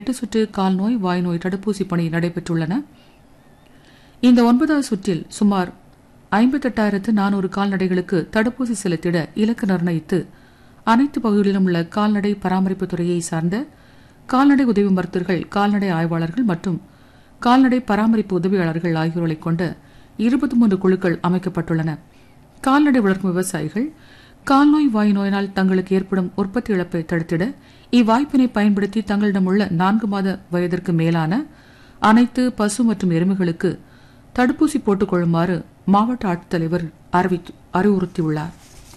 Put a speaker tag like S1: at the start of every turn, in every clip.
S1: எட்டு சுற்று கால்நோய் வாய்நோய் தடுப்பூசி பணி நடைபெற்றுள்ளன இந்த ஒன்பதாவது சுற்றில் சுமார் ஐம்பத்தெட்டாயிரத்து நானூறு கால்நடைகளுக்கு தடுப்பூசி செலுத்திட இலக்கு நிர்ணயித்து அனைத்து பகுதிகளிலும் உள்ள கால்நடை பராமரிப்பு துறையை சார்ந்த கால்நடை உதவி மருத்துவர்கள் கால்நடை ஆய்வாளர்கள் மற்றும் கால்நடை பராமரிப்பு உதவியாளர்கள் ஆகியோர்களை கொண்ட இருபத்தி மூன்று குழுக்கள் அமைக்கப்பட்டுள்ளன கால்நடை வளர்க்கும் விவசாயிகள் கால்நோய் வாய் நோயினால் தங்களுக்கு ஏற்படும் உற்பத்தி இழப்பை தடுத்திட இவ்வாய்ப்பினை பயன்படுத்தி தங்களிடம் உள்ள நான்கு மாத வயதிற்கு மேலான அனைத்து பசு மற்றும் எருமைகளுக்கு தடுப்பூசி போட்டுக் கொள்ளுமாறு மாவட்ட ஆட்சித்தலைவர் அறிவித்து- அறிவுறுத்தியுள்ளார்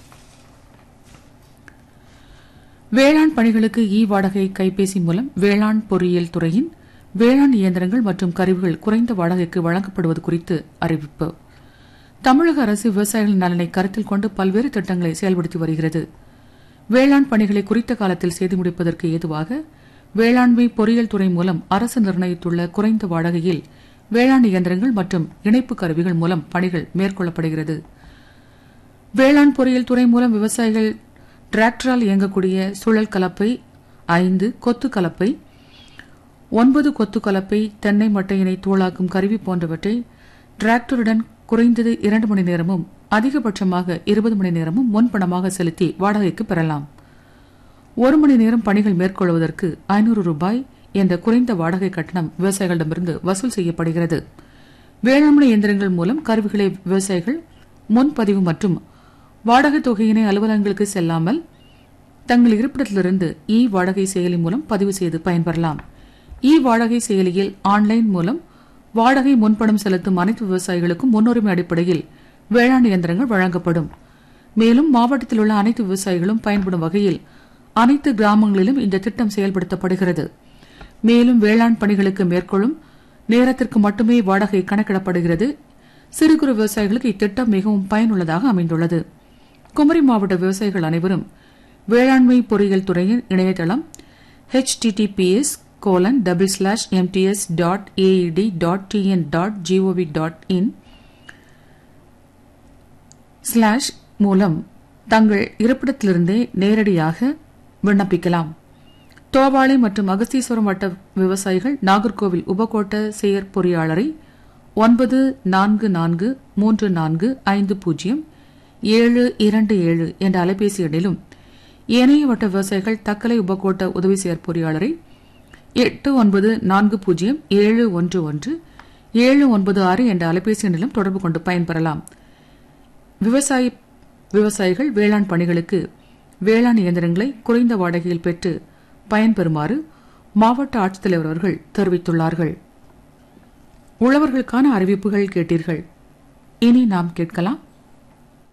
S1: வேளாண் பணிகளுக்கு இ வாடகை கைபேசி மூலம் வேளாண் பொறியியல் துறையின் வேளாண் இயந்திரங்கள் மற்றும் கருவிகள் குறைந்த வாடகைக்கு வழங்கப்படுவது குறித்து அறிவிப்பு தமிழக அரசு விவசாயிகளின் நலனை கருத்தில் கொண்டு பல்வேறு திட்டங்களை செயல்படுத்தி வருகிறது வேளாண் பணிகளை குறித்த காலத்தில் செய்து முடிப்பதற்கு ஏதுவாக வேளாண்மை பொறியியல் துறை மூலம் அரசு நிர்ணயித்துள்ள குறைந்த வாடகையில் வேளாண் இயந்திரங்கள் மற்றும் இணைப்பு கருவிகள் மூலம் பணிகள் மேற்கொள்ளப்படுகிறது வேளாண் பொறியியல் துறை மூலம் விவசாயிகள் டிராக்டரால் இயங்கக்கூடிய சுழல் கலப்பை ஐந்து கொத்து கலப்பை ஒன்பது கொத்து கலப்பை தென்னை மட்டையினை தூளாக்கும் கருவி போன்றவற்றை டிராக்டருடன் குறைந்தது இரண்டு மணி நேரமும் அதிகபட்சமாக இருபது மணி நேரமும் முன்பணமாக செலுத்தி வாடகைக்கு பெறலாம் ஒரு மணி நேரம் பணிகள் மேற்கொள்வதற்கு ஐநூறு ரூபாய் என்ற குறைந்த வாடகை கட்டணம் விவசாயிகளிடமிருந்து வசூல் செய்யப்படுகிறது வேளாண்மை இயந்திரங்கள் மூலம் கருவிகளை விவசாயிகள் முன்பதிவு மற்றும் வாடகை தொகையினை அலுவலகங்களுக்கு செல்லாமல் தங்கள் இருப்பிடத்திலிருந்து இ வாடகை செயலி மூலம் பதிவு செய்து பயன்பெறலாம் இ வாடகை செயலியில் ஆன்லைன் மூலம் வாடகை முன்பணம் செலுத்தும் அனைத்து விவசாயிகளுக்கும் முன்னுரிமை அடிப்படையில் வேளாண் இயந்திரங்கள் வழங்கப்படும் மேலும் மாவட்டத்தில் உள்ள அனைத்து விவசாயிகளும் பயன்படும் வகையில் அனைத்து கிராமங்களிலும் இந்த திட்டம் செயல்படுத்தப்படுகிறது மேலும் வேளாண் பணிகளுக்கு மேற்கொள்ளும் நேரத்திற்கு மட்டுமே வாடகை கணக்கிடப்படுகிறது சிறு குறு விவசாயிகளுக்கு இத்திட்டம் மிகவும் பயனுள்ளதாக அமைந்துள்ளது குமரி மாவட்ட விவசாயிகள் அனைவரும் வேளாண்மை பொறியியல் துறையின் இணையதளம் https colon double slash MTS dot AET dot TN dot GOV dot in slash மூலம் தங்கள் இருப்பிடத்திலிருந்தே நேரடியாக விண்ணப்பிக்கலாம் தோவாளை மற்றும் அகஸ்தீஸ்வரம் வட்ட விவசாயிகள் நாகர்கோவில் உபகோட்ட செயற் பொறியாளரை ஒன்பது நான்கு நான்கு மூன்று நான்கு ஐந்து பூஜ்ஜியம் ஏழு இரண்டு ஏழு என்ற அலைபேசி எண்ணிலும் ஏனைய வட்ட விவசாயிகள் தக்கலை உபகோட்ட உதவி செயற் பொறியாளரை எட்டு ஒன்பது நான்கு பூஜ்ஜியம் ஏழு ஒன்று ஒன்று ஏழு ஒன்பது ஆறு என்ற அலைபேசி எண்ணிலும் தொடர்பு கொண்டு பயன்பெறலாம் விவசாயி விவசாயிகள் வேளாண் பணிகளுக்கு வேளாண் இயந்திரங்களை குறைந்த வாடகையில் பெற்று பயன்பெறுமாறு மாவட்ட ஆட்சித்தலைவர் அவர்கள் தெரிவித்துள்ளார்கள் உழவர்களுக்கான அறிவிப்புகள் கேட்டீர்கள் இனி நாம் கேட்கலாம்